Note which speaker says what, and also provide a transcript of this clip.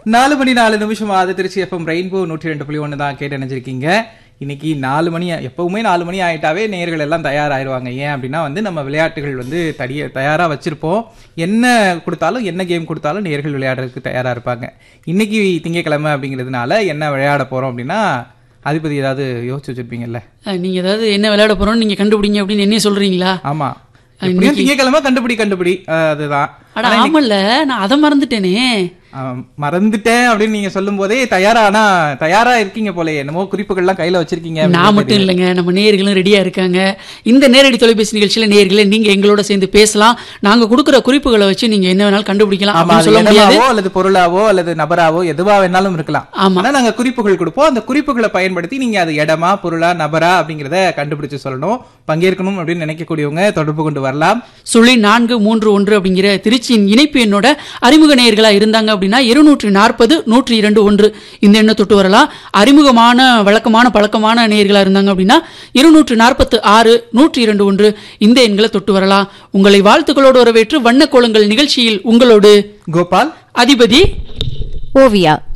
Speaker 1: நாலு மணி நாலு நிமிஷம் ஆகுது திருச்சி எஃப்எம் ரெயின்போ நூற்றி ரெண்டு புள்ளி ஒன்று தான் கேட்டு நினைச்சிருக்கீங்க இன்னைக்கு நாலு மணி எப்பவுமே நாலு மணி ஆயிட்டாவே நேர்கள் எல்லாம் தயாராயிருவாங்க ஏன் அப்படின்னா வந்து நம்ம விளையாட்டுகள் வந்து தடிய தயாரா வச்சிருப்போம் என்ன கொடுத்தாலும் என்ன கேம் கொடுத்தாலும் நேர்கள் விளையாடுறதுக்கு தயாரா இருப்பாங்க இன்னைக்கு திங்கக்கிழமை அப்படிங்கிறதுனால என்ன விளையாட போறோம் அப்படின்னா அதிபதி ஏதாவது யோசிச்சு வச்சிருப்பீங்கல்ல
Speaker 2: அஹ், நீங்க ஏதாவது என்ன விளையாட போறோம்னு நீங்க கண்டுபிடிங்க அப்படின்னு என்ன சொல்றீங்களா
Speaker 1: ஆமா எப்படியும் திங்கக்கிழமை கண்டுபிடி கண்டுபிடி அஹ், அதுதான்
Speaker 2: அட ஆமல்ல நான் அதை மறந்துட்டேனே
Speaker 1: ஆம், மறந்துட்டேன் அப்படின்னு நீங்க சொல்லும் போதே தயாரானா தயாரா இருக்கீங்க போல என்னமோ குறிப்புகள்லாம் கையில வச்சிருக்கீங்க அப்படின்னு
Speaker 2: நான் மட்டும் இல்லைங்க நம்ம நேயர்களும் ரெடியா இருக்காங்க இந்த நேரடி தொலைபேசி நிகழ்ச்சியில நேயர்களே நீங்க எங்களோட சேர்ந்து பேசலாம் நாங்க கொடுக்குற குறிப்புகளை வச்சு நீங்க என்ன வேணாலும் கண்டுபிடிக்கலாம்
Speaker 1: ஆமா
Speaker 2: அப்படின்னு
Speaker 1: அது
Speaker 2: சொல்ல முடியாது
Speaker 1: இடமாவோ அல்லது பொருளாவோ அல்லது நபராவோ எதுவா வேணாலும் இருக்கலாம்
Speaker 2: ஆமா.
Speaker 1: ஆனா நாங்க குறிப்புகள் கொடுப்போம் அந்த குறிப்புகளை பயன்படுத்தி நீங்க அது இடமா பொருளா நபரா அப்படிங்கறத கண்டுபிடிச்சு சொல்லணும் பங்கேற்கணும் அப்படின்னு நினைக்கக்கூடியவங்க தொடர்பு கொண்டு வரலாம்
Speaker 2: சுழி நான்கு மூன்று ஒன்று அப்படிங்கிற திருச்சியின் இணைப்பு எண்ணோட அறிமுக நேயர்களா இருந்தாங்க அப்படின்னா இருநூற்றி நாற்பது நூற்றி இரண்டு ஒன்று இந்த எண்ணை தொட்டு வரலாம் அறிமுகமான வழக்கமான பழக்கமான நேயர்களா இருந்தாங்க அப்படின்னா இருநூற்று நாற்பத்து ஆறு நூற்றி இரண்டு ஒன்று இந்த எண்களை தொட்டு வரலாம் உங்களை வாழ்த்துக்களோடு வரவேற்று வண்ண கோலங்கள் நிகழ்ச்சியில் உங்களோடு
Speaker 1: கோபால்
Speaker 2: அதிபதி
Speaker 3: ஓவியா